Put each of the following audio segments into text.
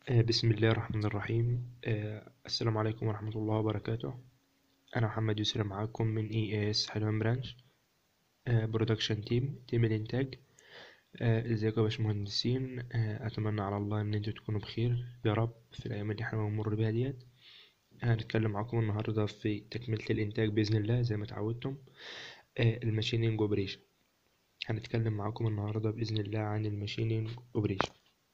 آه، بسم الله الرحمن الرحيم آه، السلام عليكم ورحمة الله وبركاته أنا محمد يسري معاكم من اي اس حلوان برانش برودكشن تيم تيم الإنتاج آه، ازيكم يا باشمهندسين آه، أتمنى على الله إن انتوا تكونوا بخير يا رب في الأيام اللي احنا بنمر بيها ديت هنتكلم معاكم النهاردة في تكملة الإنتاج بإذن الله زي ما اتعودتم الماشينينج اوبريشن هنتكلم معاكم النهاردة بإذن الله عن الماشينينج اوبريشن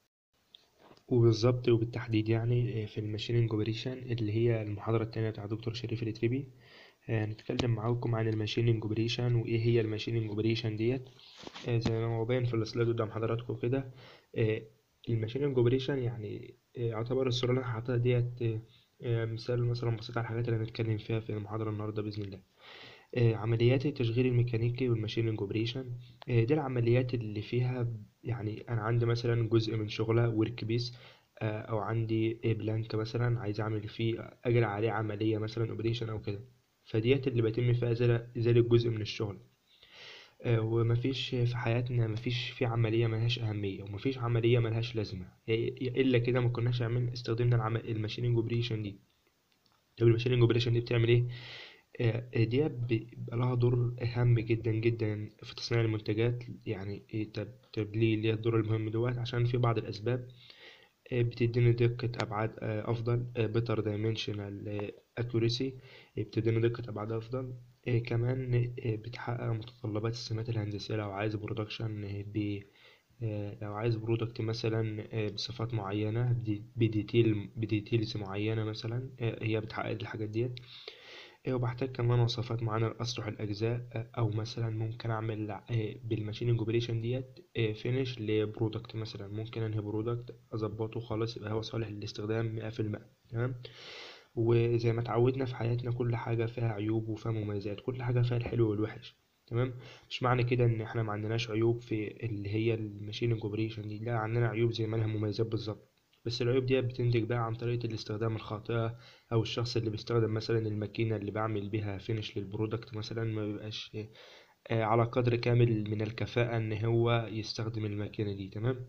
وبالظبط وبالتحديد يعني في الماشينينج اوبريشن اللي هي المحاضرة التانية بتاع دكتور شريف الاتريبي هنتكلم معاكم عن الماشينينج اوبريشن وايه هي الماشينينج اوبريشن ديت آه، زي ما هو باين في السلايد قدام حضراتكم كده آه، الماشينينج اوبريشن يعني آه، يعتبر الصورة اللي انا حاططها ديت آه، آه، مثال مثلا بسيط على الحاجات اللي هنتكلم فيها في المحاضرة النهاردة بإذن الله آه، عمليات التشغيل الميكانيكي والماشينينج اوبريشن آه، دي العمليات اللي فيها يعني انا عندي مثلا جزء من شغلة ورك بيس او عندي بلانك مثلا عايز اعمل فيه اجري عليه عملية مثلا اوبريشن او كده فديت اللي بيتم فيها إزالة إزالة جزء من الشغل آه، ومفيش في حياتنا مفيش في عملية ملهاش أهمية ومفيش عملية ملهاش لازمة هي- إلا كده ما كناش عاملين استخدمنا العمل الماشينينج اوبريشن دي طب الماشينينج اوبريشن دي بتعمل ايه؟ آه، دي بيبقى لها دور هام جدا جدا في تصنيع المنتجات يعني إيه تب- تبليل ليها الدور المهم دوت عشان في بعض الأسباب آه، بتديني دقة أبعاد آه، أفضل better dimensional آه، accuracy آه، بتديني دقة أبعاد أفضل آه، كمان آه، بتحقق متطلبات السمات الهندسية لو عايز برودكشن ب آه، لو عايز برودكت مثلا آه، بصفات معينة بدي- بديتيل بديتيلز معينة مثلا آه، هي بتحقق الحاجات ديت آه، وبحتاج كمان وصفات معينة لأسطح الأجزاء آه، أو مثلا ممكن أعمل آه، بالماشينينج اوبريشن ديت فينش لبرودكت مثلا ممكن أنهي برودكت أظبطه خالص يبقى هو صالح للاستخدام مية في المية تمام وزي ما اتعودنا في حياتنا كل حاجة فيها عيوب وفيها مميزات كل حاجة فيها الحلو والوحش تمام مش معنى كده ان احنا ما عندناش عيوب في اللي هي الماشينينج اوبريشن دي لا عندنا عيوب زي ما لها مميزات بالظبط بس العيوب دي بتنتج بقى عن طريقة الاستخدام الخاطئة او الشخص اللي بيستخدم مثلا الماكينة اللي بعمل بيها فينش للبرودكت مثلا ما بيبقاش آه، على قدر كامل من الكفاءة ان هو يستخدم الماكينة دي تمام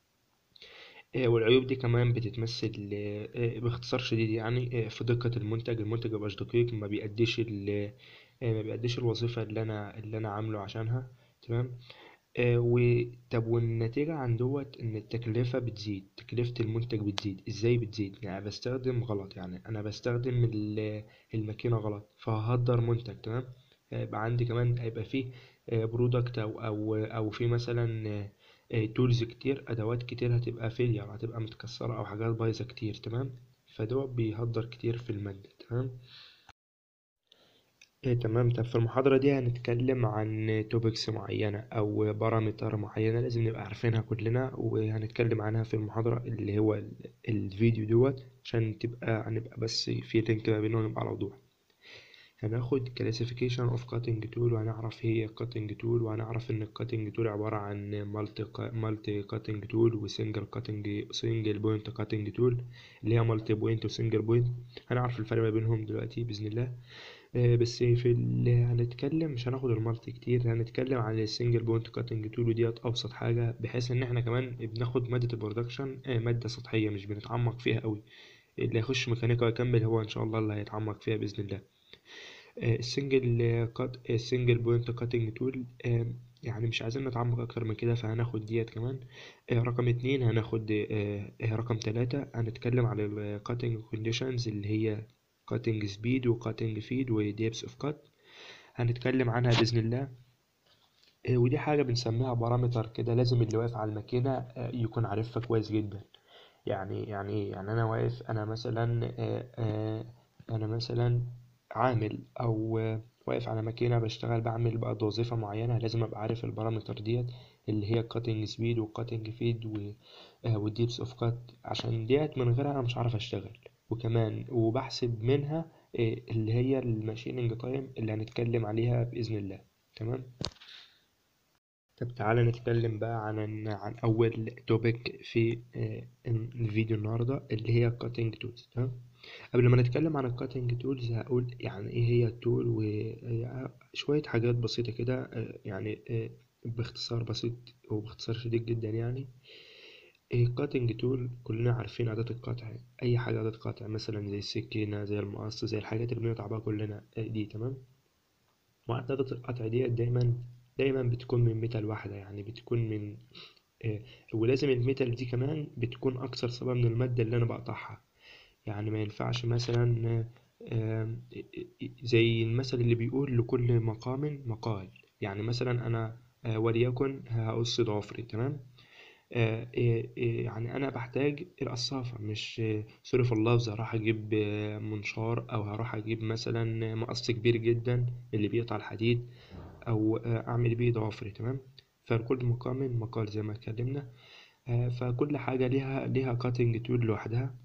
آه، والعيوب دي كمان بتتمثل آه، آه، باختصار شديد يعني آه، في دقة المنتج المنتج مبقاش دقيق ما بيأديش ال آه، ما بيأديش الوظيفة اللي أنا اللي أنا عامله عشانها تمام آه، و طب والنتيجة عن دوت إن التكلفة بتزيد تكلفة المنتج بتزيد إزاي بتزيد؟ يعني بستخدم غلط يعني أنا بستخدم ال- الماكينة غلط فههدر منتج تمام هيبقى عندي كمان هيبقى فيه برودكت أو أو أو في مثلا تولز كتير أدوات كتير هتبقى فيلير هتبقى متكسرة أو حاجات بايظة كتير تمام فدوت بيهدر كتير في المادة تمام إيه تمام طب في المحاضرة دي هنتكلم عن توبكس معينة أو بارامتر معينة لازم نبقى عارفينها كلنا وهنتكلم عنها في المحاضرة اللي هو ال- الفيديو دوت عشان تبقى هنبقى بس في لينك ما بينهم نبقى على وضوح هناخد classification of cutting tool وهنعرف هي cutting tool وهنعرف إن ال cutting tool عبارة عن multi multi cutting tool و single cutting single point cutting tool اللي هي multi point و single point هنعرف الفرق ما بينهم دلوقتي بإذن الله آه، بس في ال... هنتكلم مش هناخد المالتي كتير هنتكلم عن السنجل بوينت كاتنج تول وديت ابسط حاجه بحيث ان احنا كمان بناخد ماده البرودكشن آه، ماده سطحيه مش بنتعمق فيها قوي اللي هيخش ميكانيكا ويكمل هو ان شاء الله اللي هيتعمق فيها باذن الله آه، السنجل كات السنجل بوينت كاتنج تول يعني مش عايزين نتعمق اكتر من كده فهناخد ديت كمان آه، رقم اتنين هناخد آه، آه، رقم تلاتة هنتكلم على الكاتنج كونديشنز اللي هي cutting speed و cutting feed و depth of cut هنتكلم عنها بإذن الله آه، ودي حاجة بنسميها بارامتر كده لازم اللي واقف على الماكينة آه، يكون عارفها كويس جدا يعني يعني إيه؟ يعني أنا واقف أنا مثلا آه، آه، أنا مثلا عامل أو آه، واقف على ماكينة بشتغل بعمل بقى وظيفة معينة لازم أبقى عارف البارامتر ديت اللي هي cutting speed و cutting feed و آه، و depth of cut عشان ديت من غيرها أنا مش عارف أشتغل وكمان وبحسب منها آه، اللي هي الماشينينج تايم اللي هنتكلم عليها بإذن الله تمام طب تعالى نتكلم بقى عن عن أول توبيك في آه، الفيديو النهاردة اللي هي الكاتنج تولز تمام قبل ما نتكلم عن الكاتنج تولز هقول يعني إيه هي التول وشوية حاجات بسيطة كده آه، يعني آه، باختصار بسيط وباختصار شديد جدا يعني الكاتنج تول كلنا عارفين أداة القطع أي حاجة أداة قطع مثلا زي السكينة زي المقص زي الحاجات اللي بنقطع بيها كلنا دي تمام وأداة القطع ديت دايما دايما بتكون من ميتال واحدة يعني بتكون من آه، ولازم الميتال دي كمان بتكون أكثر صلابة من المادة اللي أنا بقطعها يعني ما ينفعش مثلا آه، آه، زي المثل اللي بيقول لكل مقام مقال يعني مثلا أنا آه، وليكن هقص ضوافري تمام آه، آه، آه، يعني أنا بحتاج القصافة مش آه، سوري في اللفظ هروح أجيب آه، منشار أو هروح أجيب مثلا مقص كبير جدا اللي بيقطع الحديد أو آه، أعمل بيه ضوافري تمام فلكل مقام مقال زي ما اتكلمنا آه، فكل حاجة ليها ليها كاتنج تول لوحدها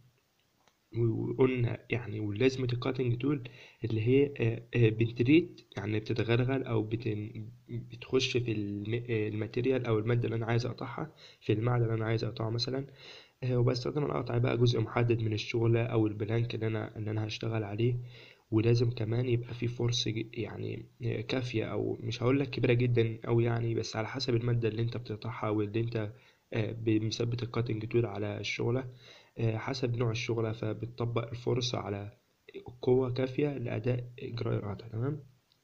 وقلنا يعني ولازمة الكاتنج تول اللي هي آه، آه، بتريد يعني بتتغلغل أو بتن- بتخش في الم- آه، الماتيريال أو المادة اللي أنا عايز أقطعها في المعدن اللي أنا عايز أقطعه مثلا آه، وبستخدم القطع بقى جزء محدد من الشغلة أو البلانك اللي أنا اللي أنا هشتغل عليه ولازم كمان يبقى في فرصة ج- يعني آه، كافية أو مش هقول لك كبيرة جدا أو يعني بس على حسب المادة اللي أنت بتقطعها واللي أنت آه، بمثبت الكاتنج تول على الشغلة آه، حسب نوع الشغلة فبتطبق الفرصة على قوة كافية لأداء إجراء القطع تمام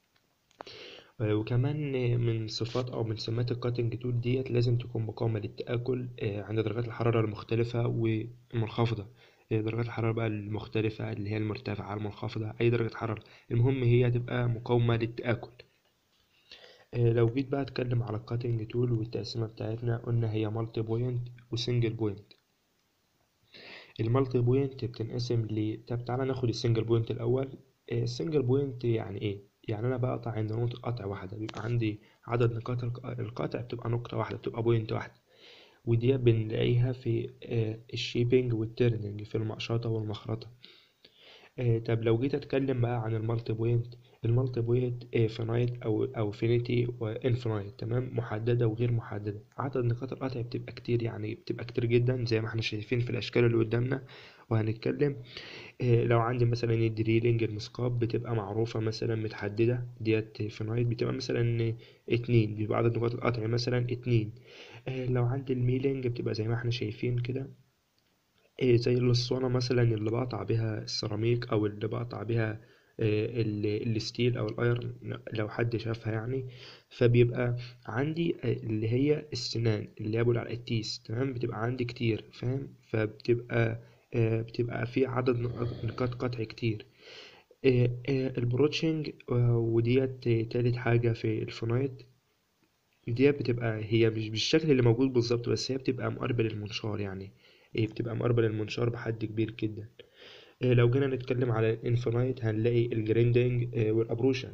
آه، وكمان آه، من صفات أو من سمات الكاتنج تول ديت لازم تكون مقاومة للتآكل آه، عند درجات الحرارة المختلفة والمنخفضة آه، درجات الحرارة بقى المختلفة اللي هي المرتفعة المنخفضة أي درجة حرارة المهم هي تبقى مقاومة للتآكل آه، لو جيت بقى أتكلم على الكاتنج تول والتقسيمة بتاعتنا قلنا هي مالتي بوينت وسنجل بوينت المالتي بوينت بتنقسم ل طب تعالى ناخد السنجل بوينت الأول آه، السنجل بوينت يعني إيه؟ يعني أنا بقطع عند نقطة قطع واحدة بيبقى عندي عدد نقاط الق- القطع بتبقى نقطة واحدة بتبقى بوينت واحدة ودي بنلاقيها في آه، الشيبينج والتيرنينج في المقشطة والمخرطة آه، طب لو جيت اتكلم بقى عن المالتي بوينت المالتي بوينت آه، فينايت او او فينيتي وانفينايت تمام محدده وغير محدده عدد نقاط القطع بتبقى كتير يعني بتبقى كتير جدا زي ما احنا شايفين في الاشكال اللي قدامنا وهنتكلم آه، لو عندي مثلا الدريلينج المثقاب بتبقى معروفه مثلا متحدده ديت فينايت بتبقى مثلا اتنين بيبقى عدد نقاط القطع مثلا اتنين آه، لو عندي الميلينج بتبقى زي ما احنا شايفين كده إيه زي الاسطوانة مثلا اللي بقطع بيها السيراميك أو اللي بقطع بيها آه، ال- الستيل أو الأيرن لو حد شافها يعني فبيبقى عندي آه، اللي هي السنان اللي هي بقول على التيس تمام بتبقى عندي كتير فاهم فبتبقى آه، بتبقى في عدد نقاط نقاط قطع كتير آه، آه، البروتشنج آه، وديت آه، تالت حاجة في الفونايت ديت بتبقى هي مش بالشكل اللي موجود بالظبط بس هي بتبقى مقربة للمنشار يعني إيه بتبقى مقربة للمنشار بحد كبير جدا إيه لو جينا نتكلم على الانفينايت هنلاقي الجريندنج إيه والابروشن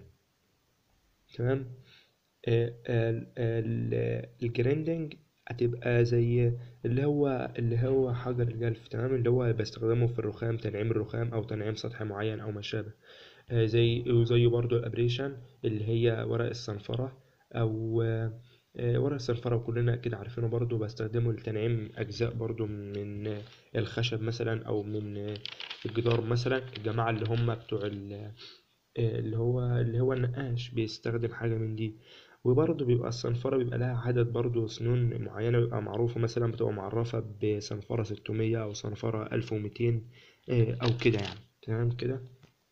تمام إيه ال- ال- الجريندنج هتبقى زي اللي هو اللي هو حجر الجلف تمام اللي هو بستخدمه في الرخام تنعيم الرخام او تنعيم سطح معين او ما شابه آه، زي وزي برضو الابريشن اللي هي ورق الصنفرة او آه، آه، ورق الصنفرة كلنا اكيد عارفينه برضو بستخدمه لتنعيم اجزاء برضو من آه، الخشب مثلا او من آه، الجدار مثلا الجماعة اللي هم بتوع ال- آه، اللي هو اللي هو النقاش بيستخدم حاجة من دي وبرضه بيبقى الصنفرة بيبقى لها عدد برضه سنون معينة بيبقى معروفة مثلا بتبقى معرفة بصنفرة 600 أو صنفرة 1200 آه، أو كده يعني تمام كده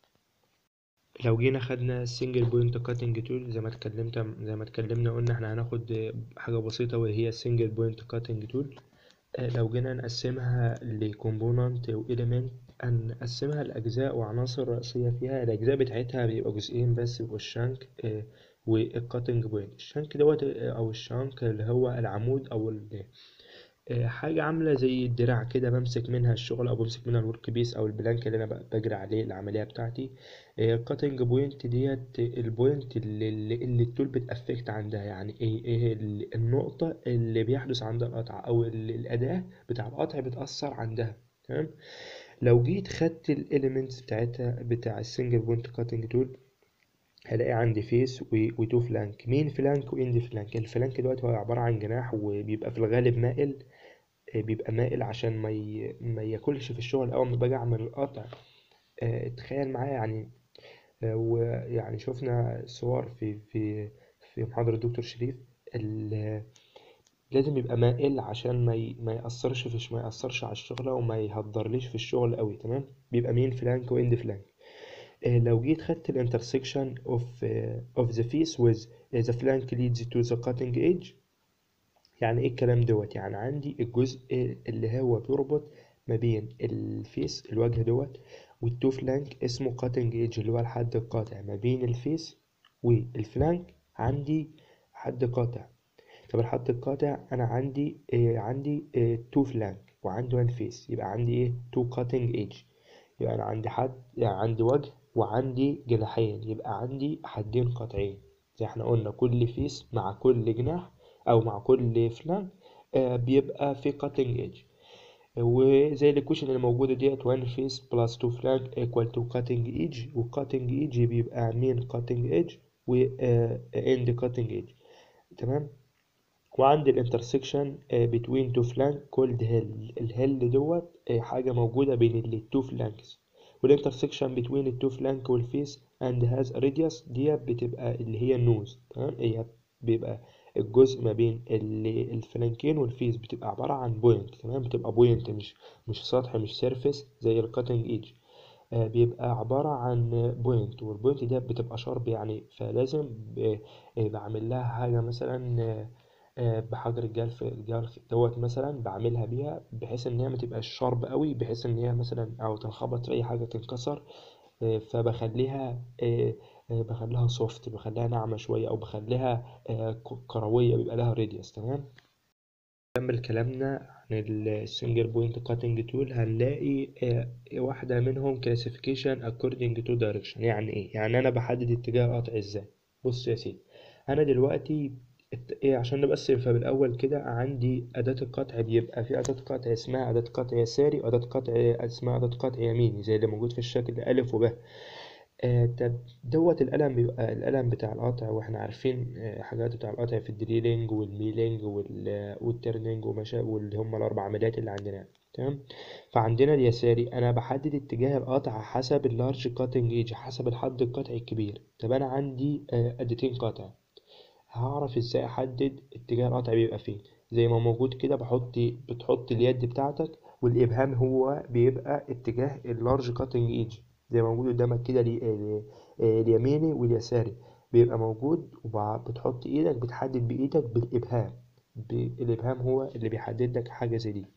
لو جينا خدنا السنجل بوينت كاتنج تول زي ما اتكلمت زي ما اتكلمنا قلنا احنا هناخد حاجة بسيطة وهي السنجل بوينت كاتنج تول لو جينا نقسمها لكومبوننت وإيليمنت هنقسمها لأجزاء وعناصر رئيسية فيها الأجزاء بتاعتها بيبقى جزئين بس بيبقوا الشانك آه، والكاتنج بوينت الشانك دوت آه، أو الشانك اللي هو العمود أو ال- آه، حاجة عاملة زي الدراع كده بمسك منها الشغل أو بمسك منها الورك بيس أو البلانك اللي أنا ب- بجري عليه العملية بتاعتي الكاتنج بوينت ديت البوينت اللي, اللي اللي التول بتأفكت عندها يعني إيه إيه ال- النقطة اللي بيحدث عندها القطع أو ال- الأداة بتاع القطع بتأثر عندها تمام لو جيت خدت الإليمنتس بتاعتها بتاع السنجل بوينت كاتنج تول هلاقي عندي فيس وتو فلانك مين فلانك واند فلانك الفلانك دوت هو عبارة عن جناح وبيبقى في الغالب مائل آه، بيبقى مائل عشان ما ي... ما ياكلش في الشغل اول ما باجي اعمل القطع آه، تخيل معايا يعني آه، ويعني شفنا صور في في في محاضرة دكتور شريف ال... لازم يبقى مائل عشان ما ي... ما يأثرش في ما يأثرش على الشغل وما يهدرليش في الشغل قوي تمام بيبقى مين فلانك واند فلانك آه، لو جيت خدت الانترسكشن اوف اوف ذا فيس with the flank leads to the cutting edge يعني ايه الكلام دوت يعني عندي الجزء اللي هو بيربط ما بين الفيس الوجه دوت والتو فلانك اسمه كاتنج ايدج اللي هو الحد القاطع ما بين الفيس والفلانك عندي حد قاطع طب الحد القاطع انا عندي آه عندي آه تو فلانك وعندي وان فيس يبقى عندي ايه تو كاتنج ايدج يبقى انا عندي حد يعني عندي وجه وعندي جناحين يبقى عندي حدين قاطعين زي احنا قلنا كل فيس مع كل جناح او مع كل فلانك آه بيبقى في كاتنج ايدج وزي الايكويشن اللي موجوده ديت 1 فيس بلس 2 فلانك ايكوال تو كاتنج ايدج والكاتنج ايدج بيبقى مين كاتنج ايدج و اند كاتنج ايدج تمام وعندي الانترسكشن بتوين تو فلانك كولد هيل الهيل دوت حاجه موجوده بين التو فلانكس والانترسكشن بتوين التو فلانك والفيس اند هاز راديوس ديت بتبقى اللي هي النوز تمام هي بيبقى الجزء ما بين الفلانكين والفيس بتبقى عبارة عن بوينت تمام بتبقى بوينت مش مش سطح مش سيرفيس زي الكاتنج ايدج آه بيبقى عبارة عن بوينت والبوينت دي بتبقى شارب يعني فلازم بعمل لها حاجة مثلا آه بحجر الجلف الجلف دوت مثلا بعملها بيها بحيث ان هي ما تبقاش شارب قوي بحيث ان هي مثلا او تنخبط في اي حاجة تنكسر آه فبخليها بخليها سوفت بخليها ناعمة شوية أو بخليها كروية بيبقى لها راديوس تمام نكمل كلامنا عن السنجل بوينت كاتنج تول هنلاقي واحدة منهم classification according to direction يعني ايه يعني انا بحدد اتجاه القطع ازاي بص يا سيدي انا دلوقتي ايه عشان نبقى الصفة بالأول كده عندي أداة القطع بيبقى في أداة قطع اسمها أداة قطع يساري وأداة قطع اسمها أداة قطع يميني زي اللي موجود في الشكل ألف وب آه طب دوت القلم بيبقى القلم بتاع القطع واحنا عارفين آه حاجات بتاع القطع في الدريلينج والميلينج والترنينج ومشا واللي هم الأربع عمليات اللي عندنا تمام فعندنا اليساري أنا بحدد اتجاه القطع حسب اللارج كاتنج ايج حسب الحد القطعي الكبير طب أنا عندي آه أدتين قطع هعرف ازاي أحدد اتجاه القطع بيبقى فين زي ما موجود كده بحط بتحط اليد بتاعتك والإبهام هو بيبقى اتجاه اللارج كاتنج ايج زي ما موجود قدامك كده اليميني واليساري بيبقى موجود وبتحط ايدك بتحدد بايدك بالابهام الابهام هو اللي بيحدد لك حاجه زي دي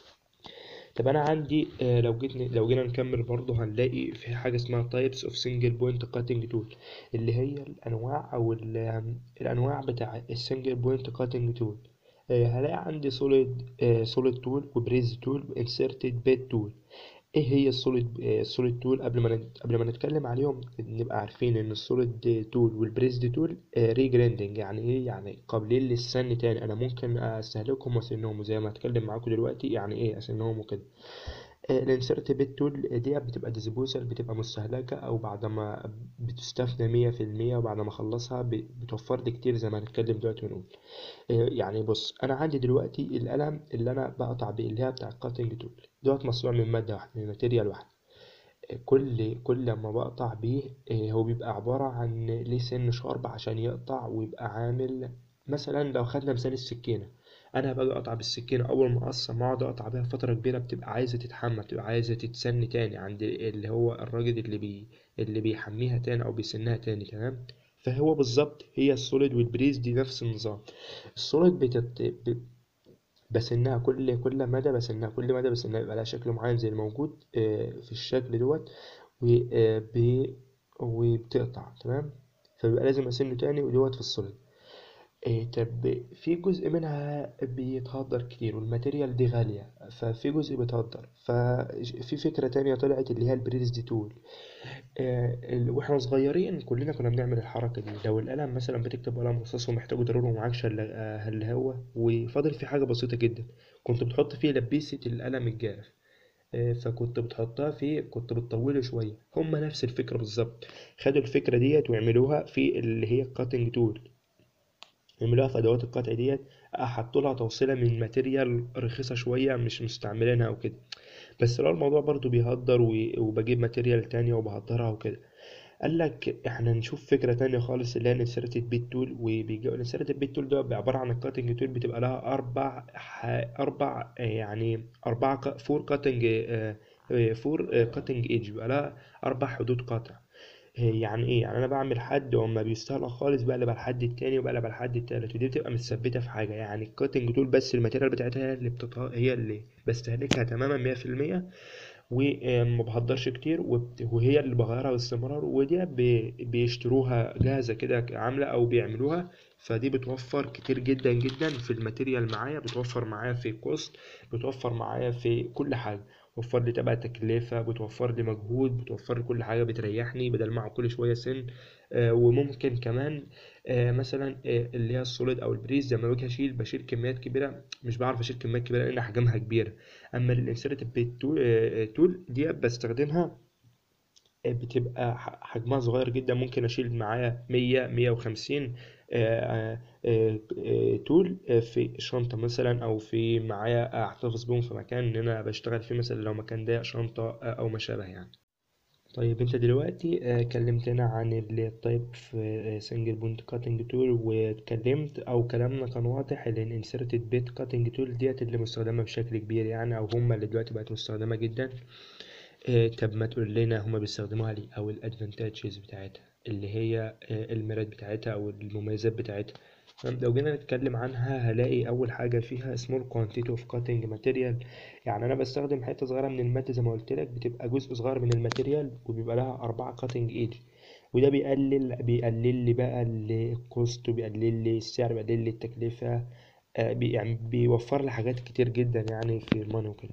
طب انا عندي لو جيت لو جينا نكمل برضه هنلاقي في حاجه اسمها types of single point cutting tool اللي هي الانواع او الانواع بتاع السنجل بوينت cutting tool هلاقي عندي solid solid tool وبريز tool وانسرتد bed tool ايه هي السوليد السوليد تول قبل ما قبل ما نتكلم عليهم نبقى عارفين ان السوليد تول والبريزد تول ريجراندنج يعني ايه يعني قابلين للسن تاني انا ممكن استهلكهم واسنهم زي ما هتكلم معاكم دلوقتي يعني ايه اسنهم وكده الانسرت بيت تول دي بتبقى ديسبوزال بتبقى مستهلكة او بعد ما بتستفنى مية في المية وبعد ما اخلصها بتوفر لي كتير زي ما هنتكلم دلوقتي ونقول يعني بص انا عندي دلوقتي القلم اللي انا بقطع بيه اللي هي بتاع الكاتنج تول دوت مصنوع من مادة واحدة من ماتيريال واحدة كل كل لما بقطع بيه هو بيبقى عبارة عن ليه سن شارب عشان يقطع ويبقى عامل مثلا لو خدنا مثال السكينة انا باجي اقطع بالسكينه اول ما اقص ما اقعد اقطع بيها فتره كبيره بتبقى عايزه تتحمى بتبقى عايزه تتسن تاني عند اللي هو الراجل اللي بي اللي بيحميها تاني او بيسنها تاني تمام فهو بالظبط هي السوليد والبريز دي نفس النظام السوليد بتت... ب... بسنها كل كل مدى بسنها كل مدى بسنها يبقى لها شكل معين زي الموجود في الشكل دوت وب... وبتقطع تمام فبيبقى لازم اسنه تاني ودوت في السوليد إيه طب في جزء منها بيتهدر كتير والماتيريال دي غالية ففي جزء بيتهدر ففي فكرة تانية طلعت اللي هي البريز دي تول إيه واحنا صغيرين كلنا كنا بنعمل الحركة دي لو القلم مثلا بتكتب قلم رصاص ومحتاجه ضروري ومعكش الا هو وفاضل في حاجة بسيطة جدا كنت بتحط فيه لبيسة القلم الجاف فكنت بتحطها في كنت بتطوله شوية هما نفس الفكرة بالظبط خدوا الفكرة ديت وعملوها في اللي هي الكاتنج تول يعملوها في ادوات القطع ديت حطوا لها توصيله من ماتيريال رخيصه شويه مش مستعملينها او كده بس لو الموضوع برضو بيهدر وبجيب ماتيريال تانية وبهدرها وكده قال لك احنا نشوف فكرة تانية خالص اللي هي الانسيرتد بيت تول وبيجي الانسيرتد بيت تول ده عبارة عن الكاتنج تول بتبقى لها أربع ح... أربع آه، يعني أربعة ك... فور كاتنج فور كاتنج ايدج بيبقى لها أربع حدود قطع آه، يعني ايه يعني انا بعمل حد واما بيستهلك خالص بقلب على الحد التاني وبقلب على الحد التالت ودي بتبقى مثبته في حاجه يعني الكاتنج تول بس الماتيريال بتاعتها هي اللي بتط... هي اللي بستهلكها تماما 100% وما بهدرش كتير وبت- وهي اللي بغيرها باستمرار ودي بي- بيشتروها جاهزة كده عاملة أو بيعملوها فدي بتوفر كتير جدا جدا في الماتيريال معايا بتوفر معايا في كوست بتوفر معايا في كل حاجة بتوفر لي تبع تكلفة بتوفر لي مجهود بتوفر لي كل حاجة بتريحني بدل ما أقعد كل شوية سن آه، وممكن كمان آه، مثلا آه، اللي هي السوليد او البريز لما باجي اشيل بشيل كميات كبيره مش بعرف اشيل كميات كبيره لان احجامها كبيره اما الانسيرتيف بيت تول دي بستخدمها آه، بتبقى ح- حجمها صغير جدا ممكن اشيل معايا 100 150 آه، آه، آه، تول آه، في شنطة مثلا او في معايا احتفظ بهم في مكان ان انا بشتغل فيه مثلا لو مكان ضيق شنطة آه، او ما شابه يعني طيب انت دلوقتي آه، كلمتنا عن التايب في سنجل بوينت كاتنج تول واتكلمت او كلامنا كان واضح ان الانسيرتد بيت كاتنج تول ديت اللي مستخدمه بشكل كبير يعني او هم اللي دلوقتي بقت مستخدمه جدا آه، طب ما تقول لنا هما بيستخدموها ليه او الادفانتاجز بتاعتها اللي هي آه، الميزات بتاعتها او المميزات بتاعتها تمام؟ لو جينا نتكلم عنها هلاقي اول حاجه فيها small quantity of cutting material يعني انا بستخدم حته صغيره من الماده زي ما قلت لك بتبقى جزء صغير من الماتيريال وبيبقى لها اربعه cutting edge وده بيقلل بيقلل لي بقى الكوست وبيقلل لي السعر بيقلل لي التكلفه آه، بي يعني بيوفر لي حاجات كتير جدا يعني في الماني وكده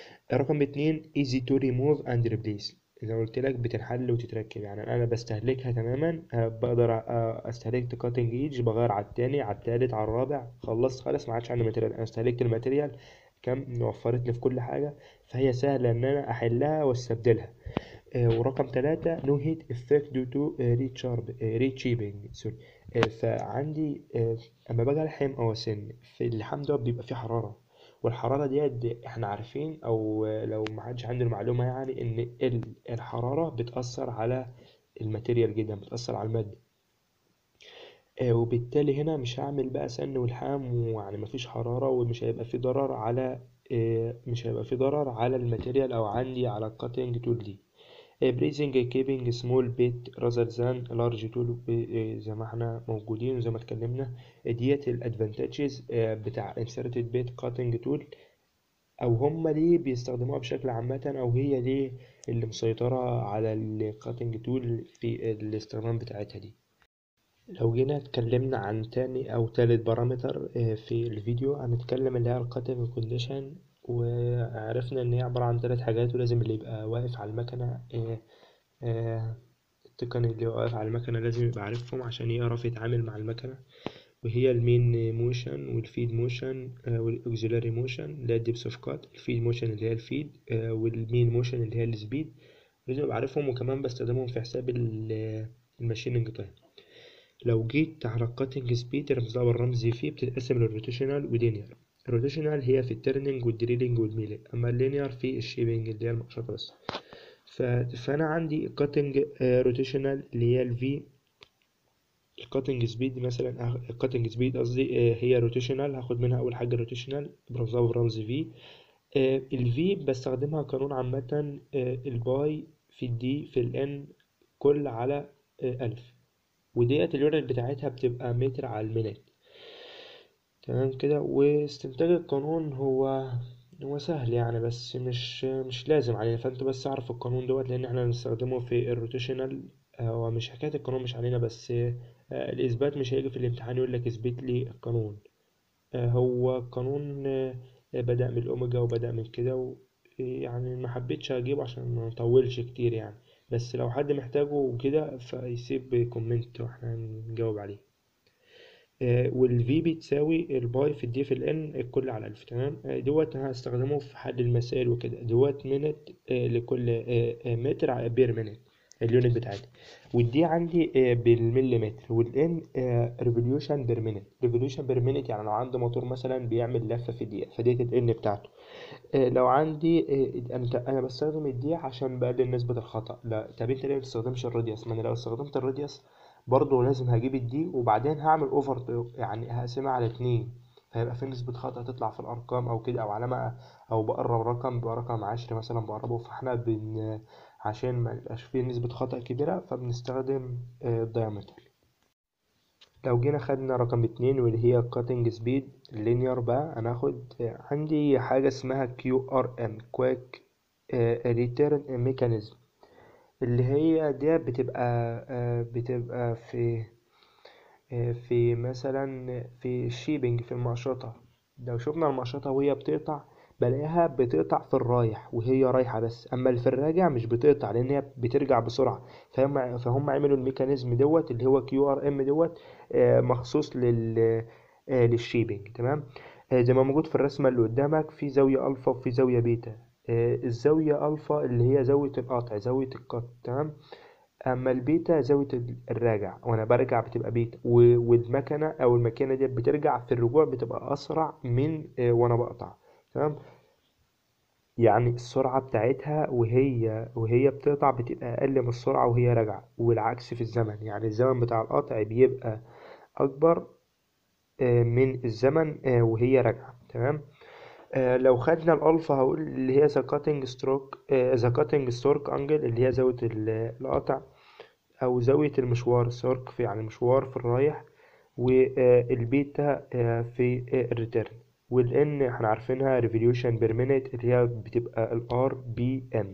رقم اتنين easy to remove and replace زي ما قلت لك بتنحل وتتركب يعني انا بستهلكها تماما آه، بقدر أ- آه، استهلكت كاتنج ايدج بغير على التاني على التالت على الرابع خلصت خلاص ما عادش عندي ماتيريال انا استهلكت الماتيريال كم وفرت لي في كل حاجه فهي سهله ان انا احلها واستبدلها آه، ورقم ثلاثة no heat effect due to آه، recharb آه، reshaping سوري آه، فعندي آه، اما باجي الحم او اسن في اللحام ده بيبقى فيه حرارة والحرارة ديت احنا عارفين او آه، لو ما حدش عنده المعلومة يعني ان ال- الحرارة بتأثر على الماتيريال جدا بتأثر على المادة آه، وبالتالي هنا مش هعمل بقى سن والحام ويعني مفيش حرارة ومش هيبقى فيه ضرر على آه، مش هيبقى فيه ضرر على الماتيريال او عندي على الكاتنج تول دي بريزنج keeping small bit rather than large tool ب- زي ما احنا موجودين وزي ما اتكلمنا ديت الادفانتاجز بتاع inserted bit cutting tool او هم ليه بيستخدموها بشكل عامة او هي ليه اللي مسيطرة على الكاتنج تول في الاستخدام بتاعتها دي لو جينا اتكلمنا عن تاني او تالت بارامتر آه، في الفيديو هنتكلم اللي هي الكاتنج كونديشن وعرفنا ان هي عبارة عن ثلاث حاجات ولازم اللي يبقى واقف على المكنة آه، آه، التقني اللي واقف على المكنة لازم يبقى عارفهم عشان يعرف يتعامل مع المكنة وهي المين موشن والفيد موشن والاوكسيلاري موشن اللي هي الدبس اوف كات الفيد موشن اللي هي الفيد آه، والمين موشن اللي هي السبيد لازم ابقى عارفهم وكمان بستخدمهم في حساب ال- الماشيننج تايم لو جيت على الكاتنج سبيد رمز لها بالرمز في بتتقسم للروتيشنال ولينير الروتيشنال هي في الترننج والدريلينج والميلي اما اللينير في الشيبنج اللي هي المقشطة بس ف... فانا عندي كاتنج روتيشنال اللي هي الفي الكاتنج سبيد مثلا الكاتنج سبيد قصدي آه، هي روتيشنال هاخد منها اول حاجه روتيشنال برمزها برمز في الفي بستخدمها قانون عامه آه، الباي في الدي في الان كل على آه، ألف وديت اليونت بتاعتها بتبقى متر على المينت تمام كده واستنتاج القانون هو هو سهل يعني بس مش مش لازم علينا فانت بس اعرف القانون دوت لان احنا هنستخدمه في الروتيشنال هو مش حكاية القانون مش علينا بس آه، الإثبات مش هيجي في الامتحان يقول لك اثبت لي القانون آه، هو قانون آه، بدأ من الأوميجا وبدأ من كده و- يعني ما حبيتش أجيبه عشان ما نطولش كتير يعني بس لو حد محتاجه وكده فيسيب كومنت واحنا نجاوب عليه آه، والفي بتساوي الباي في الدي في الان الكل على الف تمام آه، دوت هستخدمه في حل المسائل وكده دوت منت آه، لكل آه، آه، متر على بير منت اليونت بتاعتها والدي عندي آه، بالمليمتر والان ريفوليوشن بير مينيت ريفوليوشن بير مينيت يعني لو عندي موتور مثلا بيعمل لفه في دقيقه فديت الان بتاعته آه، لو عندي آه، انا انا بستخدم الدي عشان بقلل نسبه الخطا لا طب انت ليه ما بتستخدمش الراديوس ما انا لو استخدمت الراديوس برضه لازم هجيب الدي وبعدين هعمل اوفر يعني هقسمها على اتنين فيبقى في نسبة خطأ تطلع في الأرقام أو كده أو علامة أو بقرب رقم برقم عشري مثلا بقربه فاحنا بن عشان ما يبقاش فيه نسبة خطأ كبيرة فبنستخدم الدايمتر لو جينا خدنا رقم اتنين واللي هي cutting speed linear بقى هناخد آه، عندي حاجة اسمها QRM Quick آه، Return Mechanism اللي هي دي بتبقى آه، بتبقى في آه، في مثلا في الشيبنج في المقشطة لو شفنا المقشطة وهي بتقطع بلاقيها بتقطع في الرايح وهي رايحة بس أما اللي في الراجع مش بتقطع لأن هي بترجع بسرعة فهم فهم عملوا الميكانيزم دوت اللي هو كيو ار ام دوت آه، مخصوص لل آه، للشيبنج تمام آه، زي ما موجود في الرسمة اللي قدامك في زاوية ألفا وفي زاوية بيتا آه، الزاوية ألفا اللي هي زاوية القطع زاوية القط تمام اما البيتا زاوية ال- الراجع وانا برجع بتبقى بيتا و- والمكنة او الماكينة دي بترجع في الرجوع بتبقى اسرع من آه، وانا بقطع تمام يعني السرعة بتاعتها وهي وهي بتقطع بتبقى اقل من السرعة وهي راجعة والعكس في الزمن يعني الزمن بتاع القطع بيبقى اكبر آه، من الزمن آه، وهي راجعة تمام آه، لو خدنا الألفا هقول اللي هي ذا كاتنج ستروك ذا كاتنج ستورك انجل اللي هي زاوية ال- القطع أو زاوية المشوار سورك في يعني مشوار في الرايح والبيتا آه، في آه، الريتيرن والان احنا عارفينها ريفوليوشن بير مينيت اللي هي بتبقى الار بي ام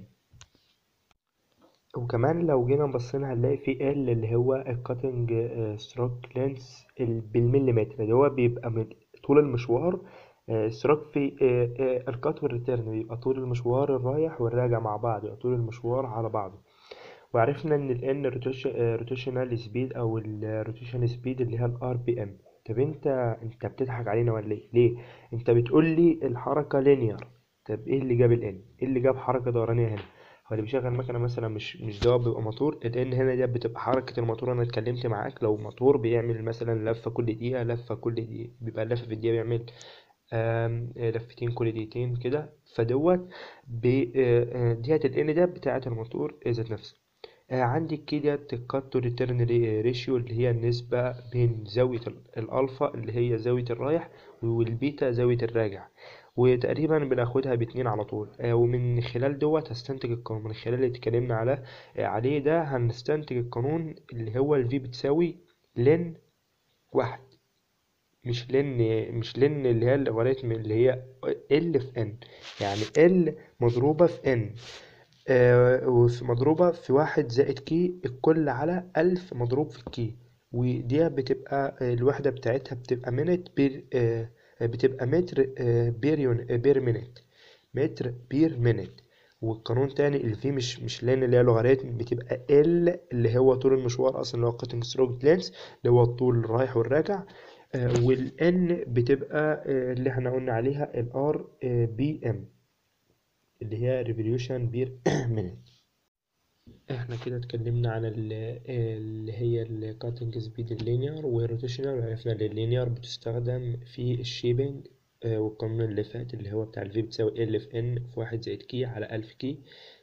وكمان لو جينا بصينا هنلاقي في ال اللي هو الكاتنج ستروك لينس بالمليمتر اللي هو بيبقى من طول المشوار ستروك في الكات والريتيرن بيبقى طول المشوار الرايح والراجع مع بعض يبقى طول المشوار على بعضه وعرفنا ان ال n روتيشنال سبيد او الروتيشن سبيد اللي هي الار بي ام طب انت انت بتضحك علينا ولا ايه ليه انت بتقول لي الحركه لينير طب ايه اللي جاب ال n ايه اللي جاب حركه دورانيه هنا هو اللي بيشغل مكنه مثلا مش مش دوت بيبقى موتور ال n هنا دي بتبقى حركه الموتور انا اتكلمت معاك لو موتور بيعمل مثلا لفه كل دقيقه لفه كل دقيقه بيبقى لفه في الدقيقه بيعمل آم، آه، لفتين كل دقيقتين كده فدوت ب- آه، آه، ديت ال n ده بتاعه الموتور ذات نفسه آه، عندي الكي ديت الكات تو ريتيرن ريشيو اللي هي النسبة بين زاوية ال- الألفا اللي هي زاوية الرايح والبيتا زاوية الراجع وتقريبا بناخدها باتنين على طول آه، ومن خلال دوت هستنتج القانون من خلال اللي اتكلمنا على آه، عليه ده هنستنتج القانون اللي هو الفي بتساوي لن واحد مش لن مش لن اللي هي الأولانية اللي هي ال في ان يعني ال مضروبة في ان آه، وفي مضروبة في واحد زائد كي الكل على ألف مضروب في الكي ودي بتبقى آه، الوحدة بتاعتها بتبقى منت بير آه، بتبقى متر آه، بير يون آه، بير منت متر بير منت والقانون تاني اللي فيه مش مش لان اللي هي لوغاريتم بتبقى ال اللي هو طول المشوار اصلا اللي هو كاتنج ستروك لينس اللي هو الطول الرايح والراجع والان بتبقى آه، اللي احنا قلنا عليها الار بي ام اللي هي ريفوليوشن بير مينيت احنا كده اتكلمنا عن ال- اللي هي الكاتنج سبيد اللينير والروتيشنال وعرفنا ان اللينير بتستخدم في الشيبنج آه، والقانون اللي فات اللي هو بتاع الفي بتساوي ال في ان في واحد زائد كي على ألف كي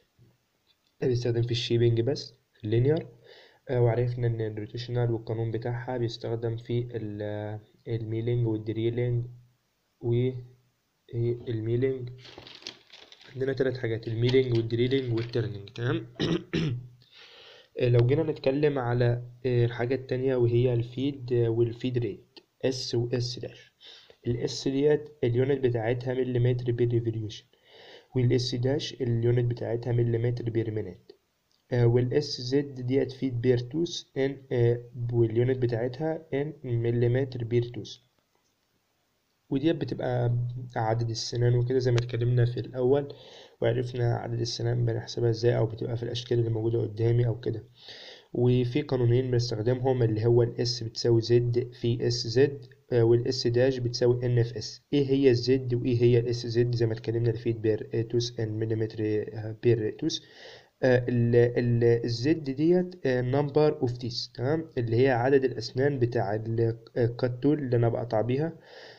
ده بيستخدم في الشيبنج بس في اللينير آه، وعرفنا ان الروتيشنال والقانون بتاعها بيستخدم في ال- الميلينج والدريلينج والميلينج عندنا ثلاث حاجات الميلينج والدريلينج والترنينج تمام آه، لو جينا نتكلم على آه، الحاجة التانية وهي الفيد آه، والفيد ريت اس و اس داش الاس ديت اليونت بتاعتها مليمتر بير ريفوليوشن والاس داش اليونت بتاعتها مليمتر بير مينيت والاس زد ديت فيد بير توس ان آه، واليونت بتاعتها ان مليمتر بير توس وديت بتبقى عدد السنان وكده زي ما اتكلمنا في الأول وعرفنا عدد السنان بنحسبها ازاي أو بتبقى في الأشكال اللي موجودة قدامي أو كده وفي قانونين بنستخدمهم اللي هو الاس بتساوي زد في اس زد والاس داش بتساوي ان في اس ايه هي الزد وايه هي الاس زد زي ما اتكلمنا الفيد بير توس ان مليمتر بير توس الزد ديت نمبر اوف تيس تمام اللي هي عدد الاسنان بتاع الكات تول اللي انا بقطع بيها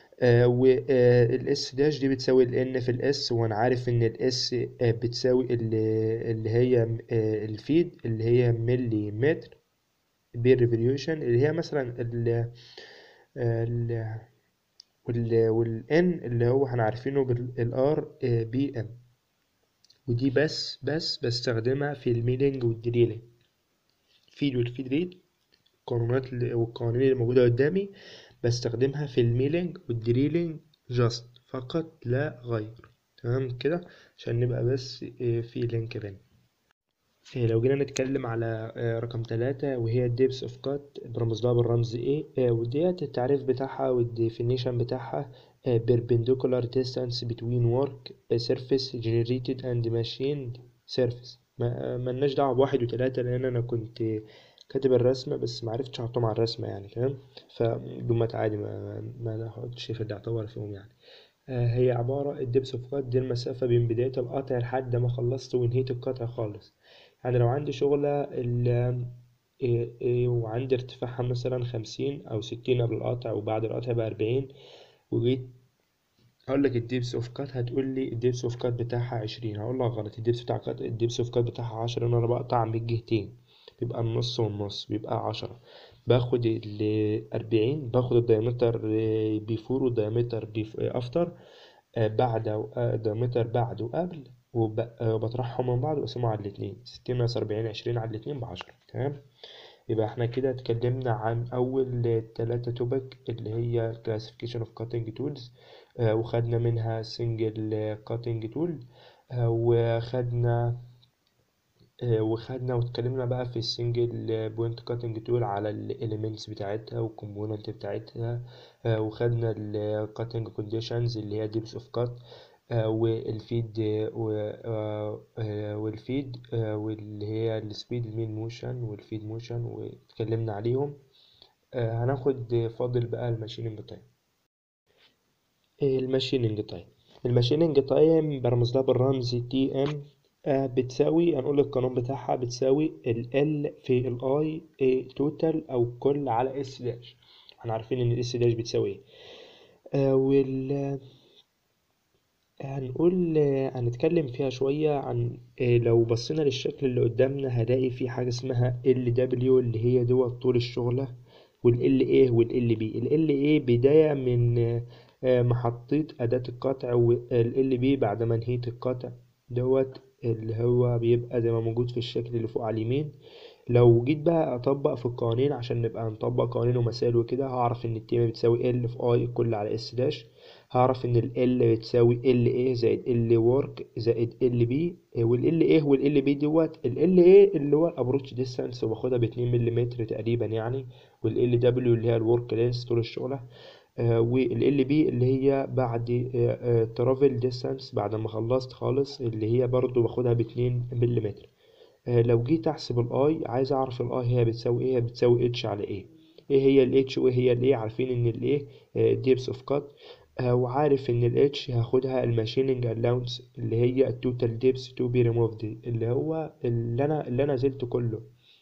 والاس داش دي بتساوي الان في الاس وانا عارف ان الاس بتساوي اللي اللي هي آه، الفيد اللي هي ملي متر بير ريفوليوشن اللي هي مثلا ال ال وال والان اللي هو احنا عارفينه بالار بي ام ودي بس بس بستخدمها في الميلينج والدريلينج فيد والفيد ريد القانونات اللي- والقوانين اللي موجودة قدامي بستخدمها في الميلينج والدريلينج جاست فقط لا غير تمام كده عشان نبقى بس آه، في لينك بينا آه، لو جينا نتكلم على آه، رقم ثلاثة وهي الديبس اوف كات برمز لها بالرمز A آه، وديت التعريف بتاعها والديفينيشن بتاعها آه، perpendicular distance between work surface generated and machined surface ما آه، ملناش دعوة بواحد وتلاتة لأن أنا كنت كاتب الرسمة بس معرفتش أحطهم على الرسمة يعني تمام فدمت عادي ما ما نحطش في الاعتبار فيهم يعني آه، هي عبارة الدبس اوف كات دي المسافة بين بداية القطع لحد ما خلصت ونهيت القطع خالص يعني لو عندي شغلة ال إيه إيه وعندي ارتفاعها مثلا خمسين أو ستين قبل القطع وبعد القطع بقى أربعين وجيت هقول لك الديبس اوف كات هتقول لي الديبس اوف كات بتاعها عشرين هقول لك غلط الديبس بتاع كات الديبس اوف كات بتاعها عشرة انا بقطع من الجهتين بيبقى النص والنص بيبقى عشرة باخد ال أربعين باخد الدايمتر بيفور والدايمتر بيف افتر بعد الدايمتر بعد وقبل وب- آه، وبطرحهم من بعض وأقسمهم على الاتنين ستين ناقص أربعين عشرين على الاتنين بعشرة تمام يبقى احنا كده اتكلمنا عن أول تلاتة توبك اللي هي classification of cutting tools آه، وخدنا منها single cutting tool آه، وخدنا آه، وخدنا واتكلمنا بقى في السنجل بوينت كاتنج تول على الاليمنتس بتاعتها والكومبوننت بتاعتها آه، وخدنا الكاتنج كونديشنز اللي هي ديبس اوف كات والفيد والفيد واللي هي السبيد المين موشن والفيد موشن واتكلمنا عليهم آه، هناخد فاضل بقى الماشيننج تايم الماشيننج تايم الماشيننج تايم برمز لها بالرمز تي ام بتساوي هنقول القانون بتاعها بتساوي ال L في ال I توتال أو كل على اس داش احنا عارفين إن الاس داش بتساوي ايه آه، وال هنقول هنتكلم فيها شوية عن آه، لو بصينا للشكل اللي قدامنا هنلاقي في حاجة اسمها LW اللي هي دوت طول الشغلة وال LA وال LB ال LA بداية من آه، محطة أداة القطع وال LB بعد ما نهيت القطع دوت اللي هو بيبقى زي ما موجود في الشكل اللي فوق على اليمين لو جيت بقى اطبق في القوانين عشان نبقى نطبق قوانين ومسائل وكده هعرف ان التيمة بتساوي ال في اي كل على اس داش هعرف ان ال ال بتساوي ال ايه زائد ال ورك زائد ال بي وال ايه وال بي دوت ال ال ايه اللي هو الابروتش ديستانس وباخدها ب 2 ملم تقريبا يعني وال دبليو اللي هي الورك لينس طول الشغلة وال بي اللي هي بعد ترافل ديستانس بعد ما خلصت خالص اللي هي برضو باخدها ب 2 ملم آه، لو جيت احسب الاي عايز اعرف الاي هي بتساوي ايه هي بتساوي اتش على ايه ايه هي الاتش وايه هي الايه عارفين ان الايه ديبس اوف كات وعارف ان الاتش هاخدها الماشيننج الاونس اللي هي التوتال ديبس تو بي ريموفد اللي هو اللي انا اللي انا زلت كله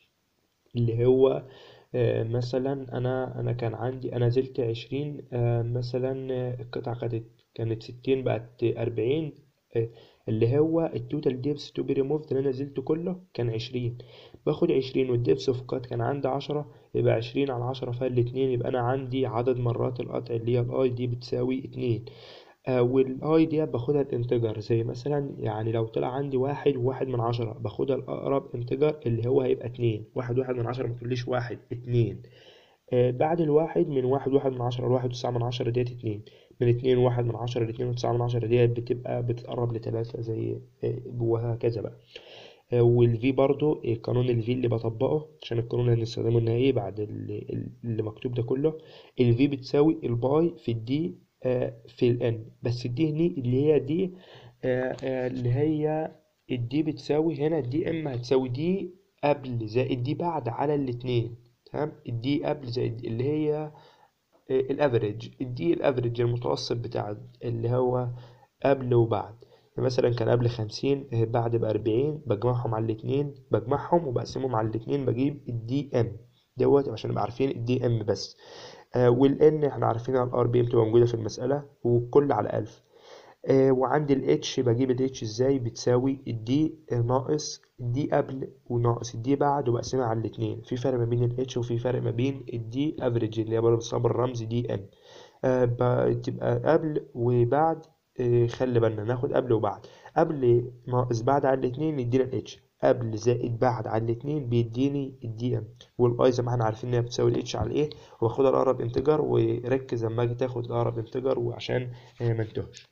اللي هو آه، مثلا انا انا كان عندي انا زلت عشرين آه، مثلا آه، القطعة كانت كانت ستين بقت أربعين آه، اللي هو التوتال ديبس تو بي ريموفد اللي انا نزلته كله كان عشرين باخد عشرين والديبس اوف كات كان عندي عشرة يبقى عشرين على عشرة فال اتنين يبقى انا عندي عدد مرات القطع اللي هي الاي دي بتساوي اتنين آه والاي دي باخدها الانتجر زي مثلا يعني لو طلع عندي واحد وواحد من عشرة باخدها الاقرب انتجر اللي هو هيبقى اتنين واحد واحد من عشرة متقوليش واحد اتنين آه، بعد الواحد من واحد واحد من عشرة لواحد وتسعة من عشرة ديت اتنين من اتنين واحد من عشرة لاتنين وتسعة من عشرة ديت بتبقى بتقرب لتلاتة زي آه، وهكذا بقى آه، والفي برضو آه، قانون الفي اللي بطبقه عشان القانون اللي هنستخدمه النهائي بعد ال- اللي مكتوب ده كله الفي بتساوي الباي في الدي آه، في الان بس الدي هني اللي هي دي آه، آه، اللي هي الدي بتساوي هنا الدي اما هتساوي دي قبل زائد دي بعد على الاتنين تمام الدي قبل زائد اللي هي الافريج الدي الافريج المتوسط بتاع اللي هو قبل وبعد مثلا كان قبل خمسين آه، بعد بأربعين بجمعهم على الاتنين بجمعهم وبقسمهم على الاتنين بجيب الدي ام دوت عشان نبقى عارفين الدي ام بس آه والان احنا عارفين الار بي ام تبقى موجودة في المسألة والكل على ألف آه وعندي الاتش بجيب الاتش ازاي بتساوي الدي ناقص الدي قبل وناقص الدي بعد وبقسمها على الاتنين في فرق ما بين الاتش وفي فرق ما بين الدي افريج اللي هي برضه بتصاب بالرمز دي ام آه بتبقى قبل وبعد آه خلي بالنا ناخد قبل وبعد قبل ناقص بعد على الاتنين يدينا الاتش قبل زائد بعد على الاتنين بيديني الدي ام والاي زي ما احنا عارفين انها بتساوي الاتش على الايه واخدها الاقرب انتجر وركز لما اجي تاخد الاقرب انتجر وعشان آه ما انتهش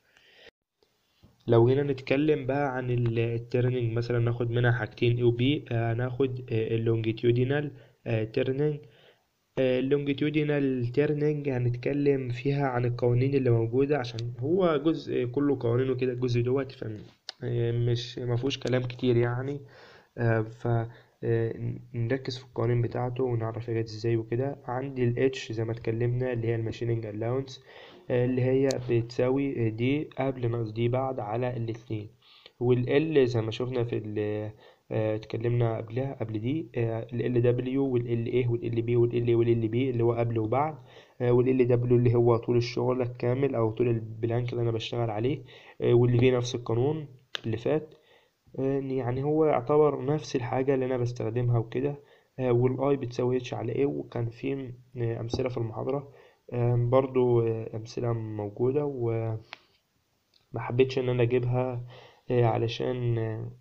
لو جينا نتكلم بقى عن الترنينج مثلا ناخد منها حاجتين A و B هناخد اللونجيتيودينال ترنينج اللونجيتيودينال ترنينج هنتكلم فيها عن القوانين اللي موجودة عشان هو جزء كله قوانين وكده الجزء دوت فمش مفهوش كلام كتير يعني ف نركز في القوانين بتاعته ونعرف هي جت ازاي وكده عندي ال H زي ما اتكلمنا اللي هي الماشينينج allowance اللي هي بتساوي دي قبل ناقص دي بعد على الاتنين وال L زي ما شفنا في ال اتكلمنا قبلها قبل دي ال LW وال LA وال LB وال LA وال LB اللي هو قبل وبعد وال LW اللي هو طول الشغل الكامل أو طول البلانك اللي أنا بشتغل عليه واللي فيه نفس القانون اللي فات يعني هو يعتبر نفس الحاجة اللي أنا بستخدمها وكده والاي بتساوي اتش على ايه وكان في أمثلة في المحاضرة برضو أمثلة موجودة وما حبيتش إن أنا أجيبها علشان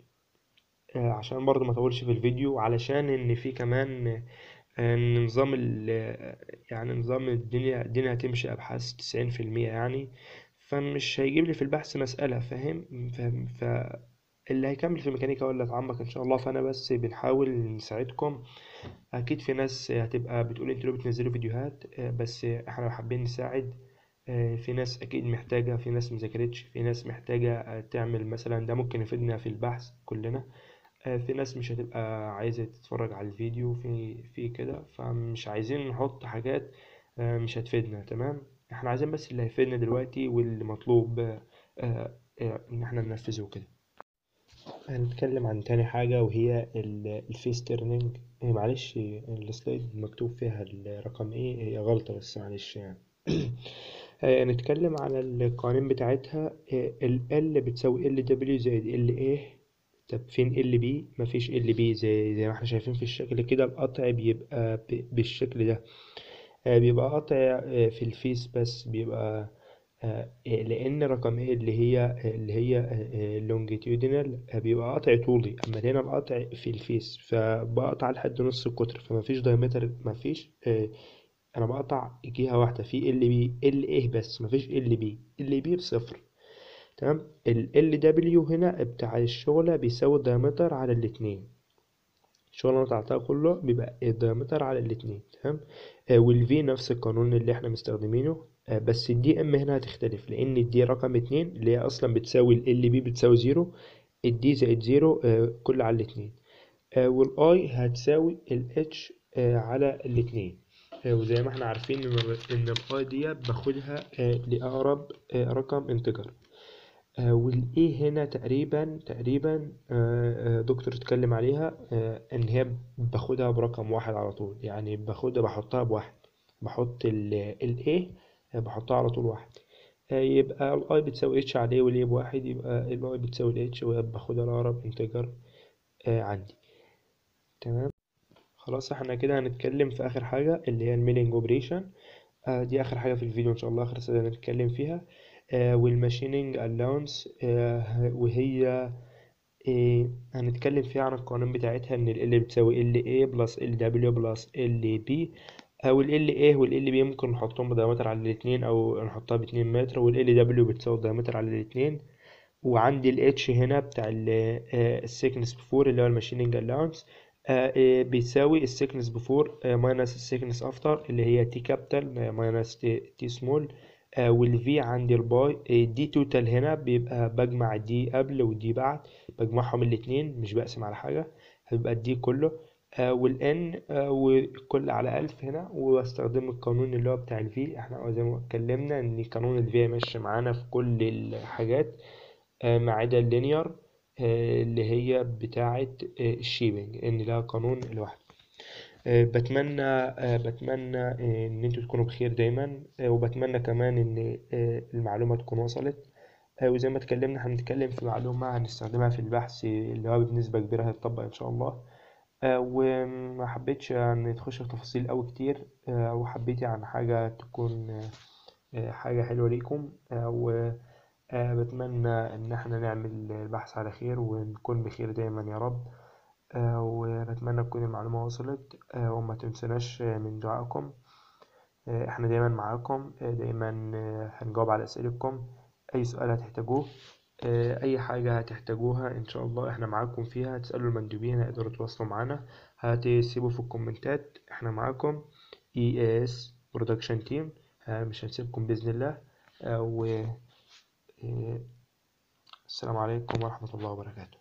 عشان برضو ما اطولش في الفيديو علشان ان في كمان ان نظام ال يعني نظام الدنيا الدنيا هتمشي ابحاث تسعين في المية يعني فمش هيجيب لي في البحث مسألة فاهم فاهم فاللي هيكمل في ميكانيكا ولا اتعمق ان شاء الله فانا بس بنحاول نساعدكم اكيد في ناس هتبقى بتقول انتوا ليه بتنزلوا فيديوهات بس احنا حابين نساعد في ناس اكيد محتاجة في ناس مذاكرتش في ناس محتاجة تعمل مثلا ده ممكن يفيدنا في البحث كلنا في ناس مش هتبقى عايزة تتفرج على الفيديو في في كده فمش عايزين نحط حاجات مش هتفيدنا تمام احنا عايزين بس اللي هيفيدنا دلوقتي واللي مطلوب ان احنا ننفذه كده هنتكلم عن تاني حاجة وهي الفيس تيرنينج معلش السلايد مكتوب فيها الرقم ايه هي غلطة بس معلش يعني نتكلم على القوانين بتاعتها ال L بتساوي ال W زائد ال A طب فين ال بي مفيش ال بي زي زي ما احنا شايفين في الشكل كده القطع بيبقى بالشكل ده بيبقى قطع في الفيس بس بيبقى لان رقم ايه اللي هي اللي هي لونجيتيودينال بيبقى قطع طولي اما هنا القطع في الفيس فبقطع لحد نص القطر فمفيش دايمتر مفيش انا بقطع جهة واحدة في ال بي ال ايه بس مفيش ال بي ال بي بصفر تمام ال دبليو هنا بتاع الشغلة بيساوي الدايمتر على الاتنين الشغلة اللي قطعتها كله بيبقى الدايمتر على الاتنين تمام آه والفي نفس القانون اللي احنا مستخدمينه آه بس الدي ام هنا هتختلف لان الدي رقم اتنين اللي هي اصلا بتساوي ال بي بتساوي زيرو الدي زائد زيرو آه كل على الاتنين آه والاي هتساوي الاتش آه على الاتنين آه وزي ما احنا عارفين ان الاي دي باخدها آه لاقرب آه رقم انتجر آه والايه هنا تقريبا تقريبا آه آه دكتور اتكلم عليها ان هي باخدها برقم واحد على طول يعني باخدها بحطها بواحد بحط الايه بحطها على طول واحد يبقى الاي بتساوي اتش عليه والايه بواحد يبقى الاي بتساوي الاتش وباخدها الاقرب انتجر عندي تمام خلاص احنا كده هنتكلم في اخر حاجة اللي هي المينينج اوبريشن دي اخر حاجة في الفيديو ان شاء الله اخر سنة نتكلم فيها آه والماشينينج الاونس آه وهي آه هنتكلم فيها عن القوانين بتاعتها ان ال بتساوي ال A بلس ال W بلس ال B او ال A وال ال B ممكن نحطهم بدايمتر على الاتنين او نحطها باتنين متر وال W بتساوي الدايمتر على الاتنين وعندي ال H هنا بتاع السيكنس بفور اللي هو الماشينينج الاونس بيساوي السيكنس بفور ماينس السيكنس افتر اللي هي تي كابيتال ماينس تي سمول آه والفي عندي الباي آه دي توتال هنا بيبقى بجمع دي قبل ودي بعد بجمعهم الاتنين مش بقسم على حاجة هيبقى الدي كله آه والان والكل على ألف هنا واستخدم القانون اللي هو بتاع الفي احنا زي ما اتكلمنا ان قانون الفي ماشي معانا في كل الحاجات آه، ما عدا اللينير اللي هي بتاعة آه، الشيبنج إن لها قانون لوحده آه، بتمنى آه، بتمنى آه، إن انتوا تكونوا بخير دايما آه، وبتمنى كمان إن آه، المعلومة تكون وصلت آه، وزي ما اتكلمنا هنتكلم في معلومة هنستخدمها في البحث اللي هو بنسبة كبيرة هيتطبق إن شاء الله آه، وما حبيتش يعني تخش في تفاصيل أوي كتير آه، وحبيت يعني حاجة تكون آه، آه، حاجة حلوة ليكم آه، وبتمنى إن احنا نعمل البحث على خير ونكون بخير دايما يا رب آه، ونتمنى تكون المعلومة وصلت آه، وما تنسناش آه، من دعائكم آه، احنا دايما معاكم آه، دايما آه، هنجاوب على أسئلتكم أي سؤال هتحتاجوه آه، أي حاجة هتحتاجوها إن شاء الله احنا معاكم فيها تسألوا المندوبين هيقدروا يتواصلوا معانا هتسيبوا في الكومنتات احنا معاكم EAS Production Team آه، مش هنسيبكم بإذن الله آه، و آه، السلام عليكم ورحمة الله وبركاته